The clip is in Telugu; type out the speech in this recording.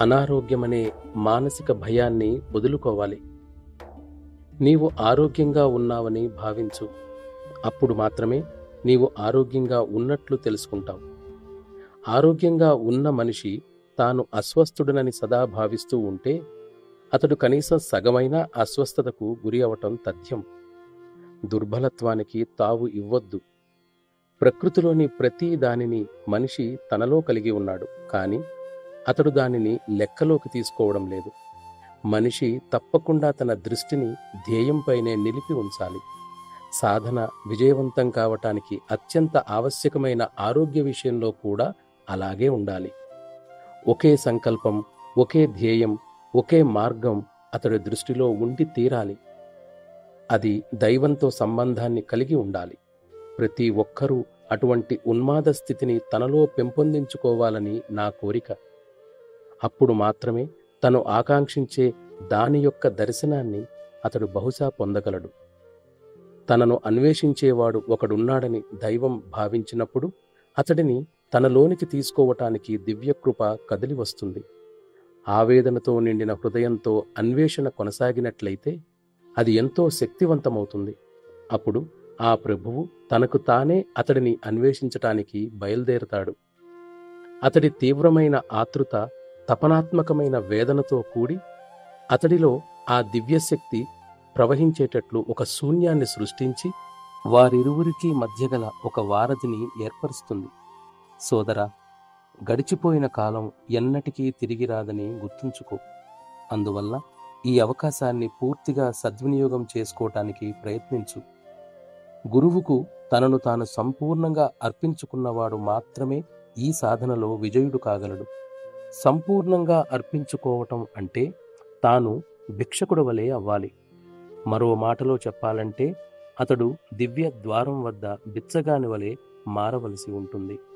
అనారోగ్యమనే మానసిక భయాన్ని వదులుకోవాలి నీవు ఆరోగ్యంగా ఉన్నావని భావించు అప్పుడు మాత్రమే నీవు ఆరోగ్యంగా ఉన్నట్లు తెలుసుకుంటావు ఆరోగ్యంగా ఉన్న మనిషి తాను అస్వస్థుడనని సదా భావిస్తూ ఉంటే అతడు కనీసం సగమైన అస్వస్థతకు గురి అవటం తథ్యం దుర్బలత్వానికి తావు ఇవ్వొద్దు ప్రకృతిలోని ప్రతి దానిని మనిషి తనలో కలిగి ఉన్నాడు కానీ అతడు దానిని లెక్కలోకి తీసుకోవడం లేదు మనిషి తప్పకుండా తన దృష్టిని ధ్యేయంపైనే నిలిపి ఉంచాలి సాధన విజయవంతం కావటానికి అత్యంత ఆవశ్యకమైన ఆరోగ్య విషయంలో కూడా అలాగే ఉండాలి ఒకే సంకల్పం ఒకే ధ్యేయం ఒకే మార్గం అతడి దృష్టిలో ఉండి తీరాలి అది దైవంతో సంబంధాన్ని కలిగి ఉండాలి ప్రతి ఒక్కరూ అటువంటి ఉన్మాద స్థితిని తనలో పెంపొందించుకోవాలని నా కోరిక అప్పుడు మాత్రమే తను ఆకాంక్షించే దాని యొక్క దర్శనాన్ని అతడు బహుశా పొందగలడు తనను అన్వేషించేవాడు ఒకడున్నాడని దైవం భావించినప్పుడు అతడిని తనలోనికి తీసుకోవటానికి దివ్యకృప కదిలి వస్తుంది ఆవేదనతో నిండిన హృదయంతో అన్వేషణ కొనసాగినట్లయితే అది ఎంతో శక్తివంతమవుతుంది అప్పుడు ఆ ప్రభువు తనకు తానే అతడిని అన్వేషించటానికి బయలుదేరతాడు అతడి తీవ్రమైన ఆతృత తపనాత్మకమైన వేదనతో కూడి అతడిలో ఆ దివ్యశక్తి ప్రవహించేటట్లు ఒక శూన్యాన్ని సృష్టించి వారిరువురికి మధ్యగల ఒక వారధిని ఏర్పరుస్తుంది సోదరా గడిచిపోయిన కాలం ఎన్నటికీ తిరిగి రాదని గుర్తుంచుకో అందువల్ల ఈ అవకాశాన్ని పూర్తిగా సద్వినియోగం చేసుకోవటానికి ప్రయత్నించు గురువుకు తనను తాను సంపూర్ణంగా అర్పించుకున్నవాడు మాత్రమే ఈ సాధనలో విజయుడు కాగలడు సంపూర్ణంగా అర్పించుకోవటం అంటే తాను భిక్షకుడు వలె అవ్వాలి మరో మాటలో చెప్పాలంటే అతడు దివ్య ద్వారం వద్ద బిచ్చగాని వలె మారవలసి ఉంటుంది